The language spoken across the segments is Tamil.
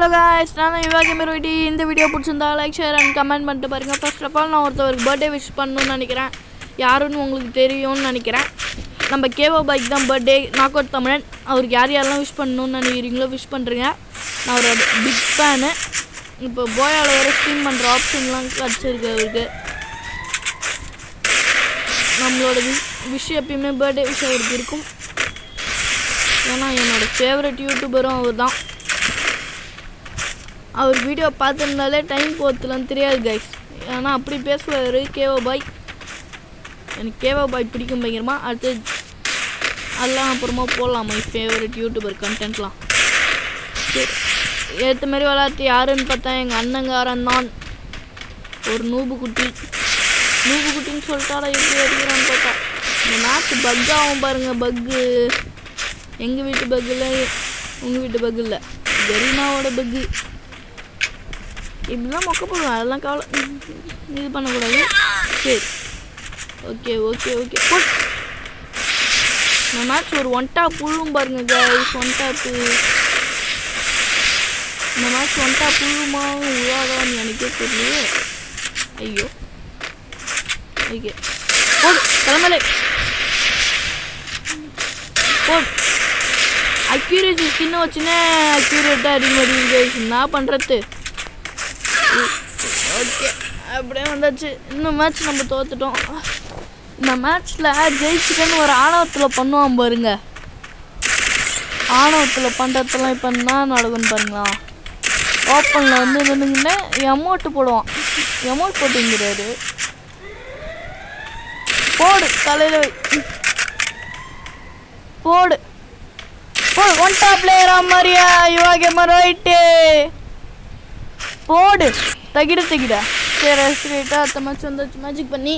guys நான் தான் யுவா கேமர் வீடி இந்த வீடியோ பிடிச்சிருந்தா லைக் ஷேர் அண்ட் கமெண்ட் பண்ணிட்டு பாருங்க ஃபர்ஸ்ட் ஆஃப் ஆல் நான் ஒருத்தவருக்கு பர்த்டே விஷ் பண்ணணும்னு நினைக்கிறேன் யாருன்னு உங்களுக்கு தெரியும்னு நினைக்கிறேன் நம்ம கேவோ பைக் தான் பர்த்டே நாக் அவுட் தமிழன் அவருக்கு யார் யாரெல்லாம் விஷ் பண்ணணும்னு நினைக்கிறீங்களோ விஷ் பண்ணுறீங்க நான் ஒரு பிக் ஃபேனு இப்போ போயால வர ஸ்ட்ரீம் பண்ணுற ஆப்ஷன்லாம் கிடச்சிருக்கு அவருக்கு நம்மளோட விஷ் விஷ் எப்பயுமே பர்த்டே விஷ் அவருக்கு இருக்கும் ஏன்னா என்னோட ஃபேவரட் யூடியூபரும் அவர் தான் அவர் வீடியோ பார்த்துருந்தாலே டைம் போத்துலாம் தெரியாது கைஸ் ஏன்னா அப்படி பேசுவார் கேவோ பாய் எனக்கு கேவோ பாய் பிடிக்கும் பயங்கரமா அடுத்து அதெல்லாம் அப்புறமா போடலாம் மை ஃபேவரட் யூடியூபர் கண்டென்ட்லாம் சரி ஏற்ற மாதிரி விளாட்டு யாருன்னு பார்த்தா எங்கள் அண்ணங்காரன் தான் ஒரு நூபு குட்டி நூபு குட்டின்னு சொல்லிட்டாரா எப்படி அடிக்கிறான்னு பார்த்தா இந்த மேட்ச் பக் ஆகும் பாருங்க பக்கு எங்கள் வீட்டு பக் இல்லை உங்கள் வீட்டு பக் இல்லை கரீனாவோட பக்கு இப்படிலாம் மொக்க போடுவேன் அதெல்லாம் கவலை ம், இது பண்ணக்கூடாது சரி ஓகே ஓகே ஓகே போட் இந்த மேட்ச் ஒரு ஒன் டாப் புழுவும் பாருங்க கைஸ் ஒன் டாப்பு இந்த மேட்ச் ஒன் டாப் புழுமா உருவாகான்னு எனக்கே தெரியலையே ஐயோ ஓகே போடு கிளம்பலே போட் அக்யூரேசி ஸ்கின்னை வச்சுனே அக்யூரேட்டாக அடிக்க மாட்டேங்குது guys. என்ன பண்ணுறது ஓகே அப்படியே வந்தாச்சு இந்த மேட்ச் நம்ம தோத்துட்டோம் இந்த மேட்ச்சில் ஜெயிச்சுட்டேன்னு ஒரு ஆணவத்தில் பண்ணுவான் பாருங்க ஆணவத்தில் பண்ணுறதெல்லாம் இப்போ என்ன நடக்கும்னு பாருங்களா ஓப்பனில் வந்து நின்றுங்கன்னு எமௌண்ட்டு போடுவான் எமௌண்ட் போட்டுங்கிறாரு போடு தலையில் வை போடு போடு ஒன் டாப் பிளேயரா மாதிரியா யுவா கேமர் ரைட்டு போடு தகிட தகிட சரி ஸ்ட்ரெயிட்டாக அடுத்த மேட்ச் வந்தாச்சு மேஜிக் பண்ணி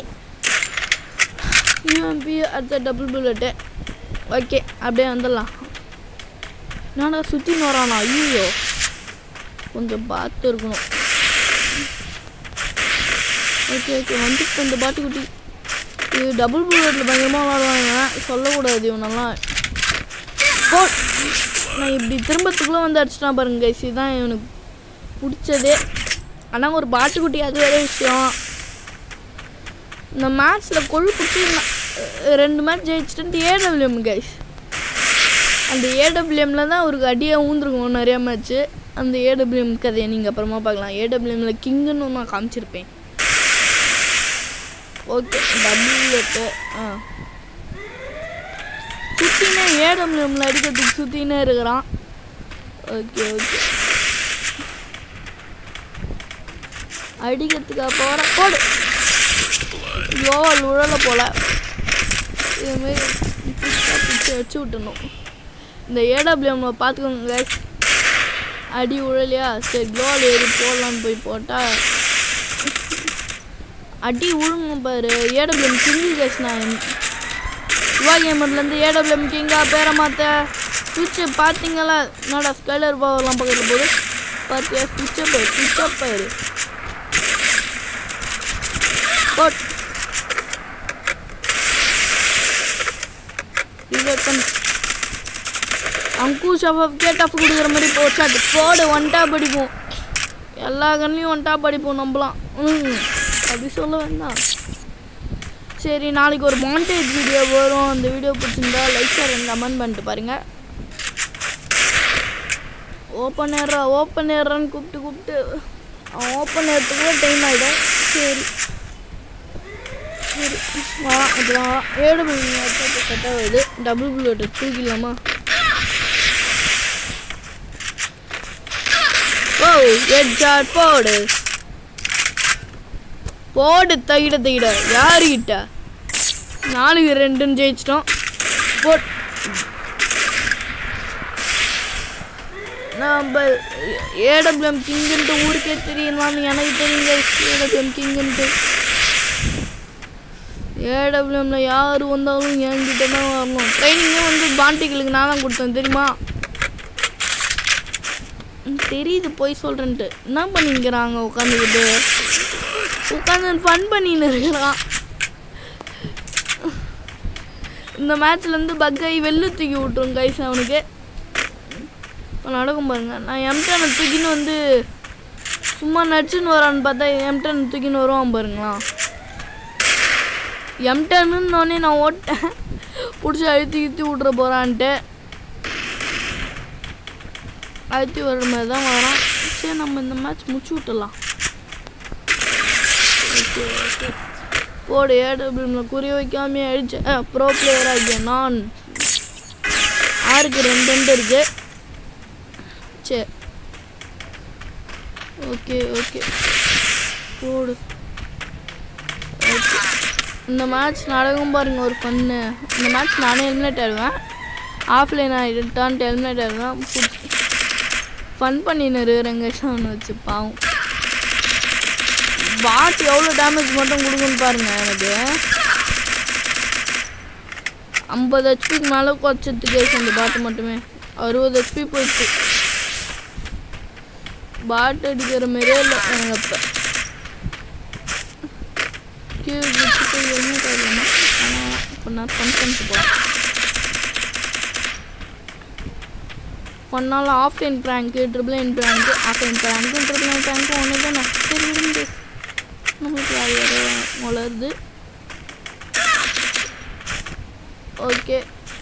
யூஎம்பி அடுத்த டபுள் புல்லட்டு ஓகே அப்படியே வந்துடலாம் நானா சுற்றி வரானா ஐயோ கொஞ்சம் பார்த்து இருக்கணும் ஓகே ஓகே வந்துட்டு இந்த பாட்டுக்குட்டி இது டபுள் புல்லட்டில் பயங்கரமாக விளாடுவாங்க சொல்லக்கூடாது இவனெல்லாம் போ நான் இப்படி திரும்பத்துக்குள்ளே வந்து அடிச்சிட்டான் பாருங்க கைஸ் இதுதான் இவனுக்கு பிடிச்சதே ஆனால் ஒரு பாட்டுக்குட்டி அது வேற விஷயம் இந்த மேட்ச்சில் கொழு பிடிச்சி ரெண்டு மேட்ச் ஜெயிச்சிட்டு ஏடபிள்யூஎம் கைஸ் அந்த ஏடபிள்யூஎம்மில் தான் அவருக்கு அடியாக ஊந்துருக்கும் நிறையா மேட்ச்சு அந்த ஏடபிள்யூஎம் கதையை நீங்கள் அப்புறமா பார்க்கலாம் ஏடபிள்யூஎம்மில் கிங்குன்னு நான் காமிச்சிருப்பேன் ஓகே டபுள் எட்டு ஆ சுற்றினே ஏடபிள்யூஎம்மில் அடிக்கிறதுக்கு சுற்றினே இருக்கிறான் ஓகே ஓகே அடிக்கிறதுக்கு போகிற போடு க்ளோவல் உழல போல இதுமாரி பிடிச்சா பிடிச்சி வச்சு விட்டணும் இந்த ஏடபிள்யூஎம்ல பார்த்துக்கோங்க guys. அடி உழலையா சரி க்ளோவல் ஏறி போடலான்னு போய் போட்டால் அடி உழுங்க பாரு ஏடபிள்யூஎம் கிங்கு கேஸ் நான் யுவா கேமர்லேருந்து ஏடபிள்யூஎம் கிங்கா பேரை மாற்ற சுவிட்சு பார்த்தீங்களா என்னடா ஸ்கைலர் பவர்லாம் பக்கத்தில் போது பார்த்தியா சுவிட்சை போய் சுவிட்ச் அப் ஆயிரு போட் இது பண்ணு அங்கு ஷஃபப் கேட் ஆஃப் கொடுக்குற மாதிரி போச்சாட்டு போடு ஒன் டாப் அடிப்போம் எல்லா கண்ணிலையும் ஒன் டாப் அடிப்போம் நம்பலாம் ம் அப்படி சொல்ல வேண்டாம் சரி நாளைக்கு ஒரு மாண்டேஜ் வீடியோ வரும் அந்த வீடியோ பிடிச்சிருந்தா லைக் ஷேர் அண்ட் கமெண்ட் பண்ணிட்டு பாருங்க ஓப்பன் ஏறா ஓப்பன் ஏறான்னு கூப்பிட்டு கூப்பிட்டு அவன் ஓப்பன் ஏறதுக்குள்ள டைம் ஆகிடும் சரி சரி வா இதெல்லாம் வா ஏழு மணி நேரத்துக்கு கட் ஆகுது டபுள் புல்லட் தூக்கிடலாமா ஓ ஹெட் ஷாட் போடு போடு தகிட தகிட யாருக்கிட்ட நாலுக்கு ரெண்டுன்னு ஜெயிச்சிட்டோம் போட் நம்ம ஏடபிள்யூஎம் கிங்குன்ட்டு ஊருக்கே தெரியலான்னு எனக்கு தெரியுங்க ஏடபிள்யூஎம் கிங்குன்ட்டு ஏடபிள்யூஎம்ல யார் வந்தாலும் என்கிட்ட தான் வரணும் ட்ரைனிங்கே வந்து பாண்டிகளுக்கு நான் தான் கொடுத்தேன் தெரியுமா ம், தெரியுது போய் சொல்கிறேன்ட்டு என்ன பண்ணிக்கிறாங்க உட்காந்துக்கிட்டு உட்காந்து ஃபன் பண்ணின்னு இருக்கிறான் இந்த மேட்ச்லேருந்து பக்கை வெளில தூக்கி விட்டுரும் கைஸ் அவனுக்கு நடக்கும் பாருங்க நான் எம்டனை தூக்கின்னு வந்து சும்மா நடிச்சுன்னு வரான்னு பார்த்தா எம்டன் தூக்கின்னு வருவான் பாருங்களா எம்டனுன்னொடனே நான் ஓட்டேன் பிடிச்சி அழுத்தி இழுத்தி விட்ற போகிறான்ட்டு அழுத்தி வர்ற மாதிரி தான் வரான் சரி நம்ம இந்த மேட்ச் முடிச்சு விட்டுடலாம் ஓகே ஓகே போடு ஏடபிள்யூமில் குறி வைக்காமே அடித்தேன் ப்ரோ பிளேயர் ஆகிய நான் ஆறுக்கு ரெண்டு ரெண்டு இருக்கு சரி ஓகே ஓகே போடு ஓகே இந்த மேட்ச் நடக்கும் பாருங்க ஒரு ஃபன்னு இந்த மேட்ச் நானே எலிமினேட் ஆயிடுவேன் ஆஃப்லைன் ஆகிட்டான்ட்டு எலிமினேட் ஆயிடுவேன் ஃபன் பண்ணின்னு இருக்கிறேங்க ஒன்று வச்சு பாவம் பாட் எவ்வளோ டேமேஜ் மட்டும் கொடுக்குன்னு பாருங்க எனக்கு ஐம்பது ஹெச்பிக்கு மேலே குறைச்சதுக்கு அந்த பாட்டு மட்டுமே அறுபது ஹெச்பி போயிடுச்சு பாட் அடிக்கிற மாதிரியே இல்லை எனக்கு அப்போ கீழே விட்டுட்டு என்ன தெரியலமா ஆனால் இப்போ நான் ஃபன் பண்ணிட்டு போகலாம் பண்ணாலும் ஆஃப்லைன் ப்ராங்க்கு ட்ரிபிள் நைன் ப்ராங்க்கு ஆஃப்லைன் ப்ராங்க்கும் ட்ரிபிள் நைன் ப்ராங்க்கும் ஒன்று தானே சரி விடுங்க நம்மளுக்கு அது வேறு வளருது ஓகே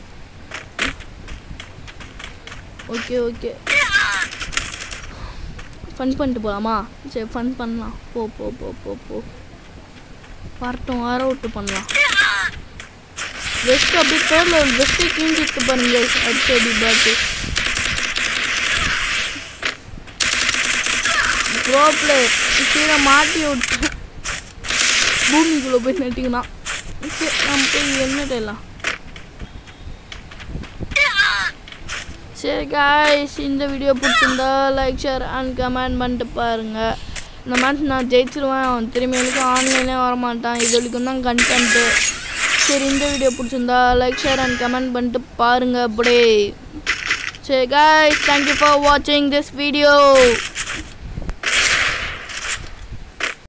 ஓகே ஓகே ஃபன் பண்ணிட்டு போகலாமா சரி ஃபன் பண்ணலாம் போ போ போ போ போ வரட்டும் வர விட்டு பண்ணலாம் வெஸ்ட் அப்படியே தேர்ட் லெவல் வெஸ்ட்டே கிழிஞ்சிட்டு பாருங்க அடுத்து அடி பாட்டு ப்ரோ பிளேயர் கீழே மாட்டி விட்டு பூமிக்குள்ளே போய் நட்டிங்கன்னா சரி நம்ம போய் என்னட்டலாம் சரி காய்ஸ் இந்த வீடியோ பிடிச்சிருந்தா லைக் ஷேர் அண்ட் கமெண்ட் பண்ணிட்டு பாருங்க இந்த மேட்ச் நான் ஜெயிச்சிருவேன் அவன் திரும்பி வரைக்கும் ஆன்லைனே வரமாட்டான் இது வரைக்கும் தான் கண்டென்ட்டு சரி இந்த வீடியோ பிடிச்சிருந்தா லைக் ஷேர் அண்ட் கமெண்ட் பண்ணிட்டு பாருங்க அப்படியே சரி காய்ஸ் தேங்க்யூ ஃபார் வாட்சிங் திஸ் வீடியோ